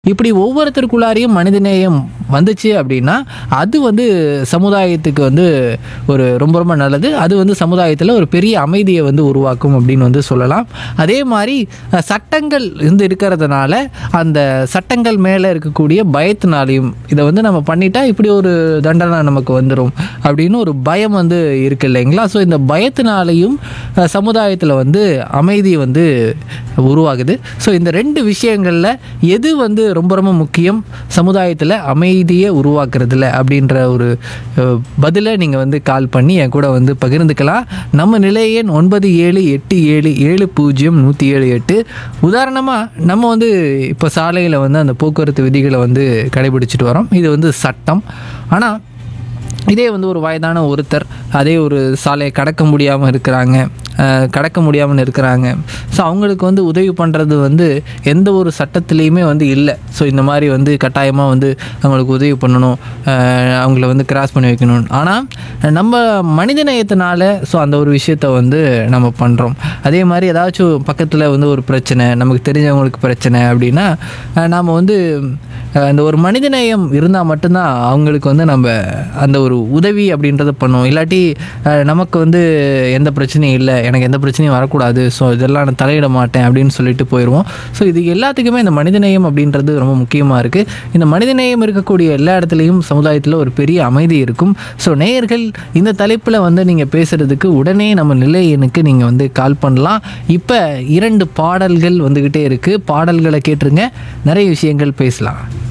இப்படி ஒவ்வொருத்தருக்குள்ளாரையும் மனிதநேயம் வந்துச்சு அப்படின்னா அது வந்து சமுதாயத்துக்கு வந்து ஒரு ரொம்ப ரொம்ப நல்லது அது வந்து சமுதாயத்தில் ஒரு பெரிய அமைதியை வந்து உருவாக்கும் அப்படின்னு வந்து சொல்லலாம் அதே மாதிரி அஹ், சட்டங்கள் வந்து இருக்கிறதுனால அந்த சட்டங்கள் மேலே இருக்கக்கூடிய பயத்தினாலையும் இதை வந்து நம்ம பண்ணிட்டா இப்படி ஒரு தண்டனை நமக்கு வந்துடும் அப்படின்னு ஒரு பயம் வந்து இருக்கு இல்லைங்களா ஸோ இந்த பயத்தினாலையும் சமுதாயத்தில் வந்து அமைதி வந்து உருவாகுது ஸோ இந்த ரெண்டு விஷயங்களில் எது வந்து ரொம்ப ரொம்ப முக்கியம் சமுதாயத்தில் அமைதியை உருவாக்குறதுல அப்படின்ற ஒரு அஹ், பதிலை நீங்கள் வந்து கால் பண்ணி என் கூட வந்து பகிர்ந்துக்கலாம் நம்ம நிலை எண் ஒன்பது ஏழு எட்டு ஏழு ஏழு பூஜ்ஜியம் நூற்றி ஏழு எட்டு உதாரணமாக நம்ம வந்து இப்போ சாலையில் வந்து அந்த போக்குவரத்து விதிகளை வந்து கடைபிடிச்சிட்டு வரோம் இது வந்து சட்டம் ஆனால் இதே வந்து ஒரு வயதான ஒருத்தர் அதே ஒரு சாலையை கடக்க முடியாமல் இருக்கிறாங்க அஹ், கடக்க முடியாமல் இருக்கிறாங்க ஸோ அவங்களுக்கு வந்து உதவி பண்ணுறது வந்து எந்த ஒரு சட்டத்துலேயுமே வந்து இல்லை ஸோ இந்த மாதிரி வந்து கட்டாயமாக வந்து அவங்களுக்கு உதவி பண்ணணும் அஹ், அவங்கள வந்து கிராஸ் பண்ணி வைக்கணும் ஆனால் நம்ம மனிதநேயத்தினால ஸோ அந்த ஒரு விஷயத்த வந்து நம்ம பண்ணுறோம் அதே மாதிரி ஏதாச்சும் பக்கத்தில் வந்து ஒரு பிரச்சனை நமக்கு தெரிஞ்சவங்களுக்கு பிரச்சனை அப்படின்னா நாம் வந்து அஹ், அந்த ஒரு மனிதநேயம் இருந்தால் மட்டும்தான் அவங்களுக்கு வந்து நம்ம அந்த ஒரு உதவி அப்படின்றத பண்ணுவோம் இல்லாட்டி அஹ், நமக்கு வந்து எந்த பிரச்சனையும் இல்லை எனக்கு எந்த பிரச்சனையும் வரக்கூடாது ஸோ இதெல்லாம் நான் தலையிட மாட்டேன் அப்படின்னு சொல்லிட்டு போயிடுவோம் ஸோ இது எல்லாத்துக்குமே இந்த மனிதநேயம் அப்படின்றது ரொம்ப முக்கியமாக இருக்குது இந்த மனிதநேயம் இருக்கக்கூடிய எல்லா இடத்துலையும் சமுதாயத்தில் ஒரு பெரிய அமைதி இருக்கும் ஸோ நேயர்கள் இந்த தலைப்பில் வந்து நீங்கள் பேசுகிறதுக்கு உடனே நம்ம நிலை எண்ணுக்கு நீங்கள் வந்து கால் பண்ணலாம் இப்போ இரண்டு பாடல்கள் வந்துக்கிட்டே இருக்குது பாடல்களை கேட்டுருங்க நிறைய விஷயங்கள் பேசலாம்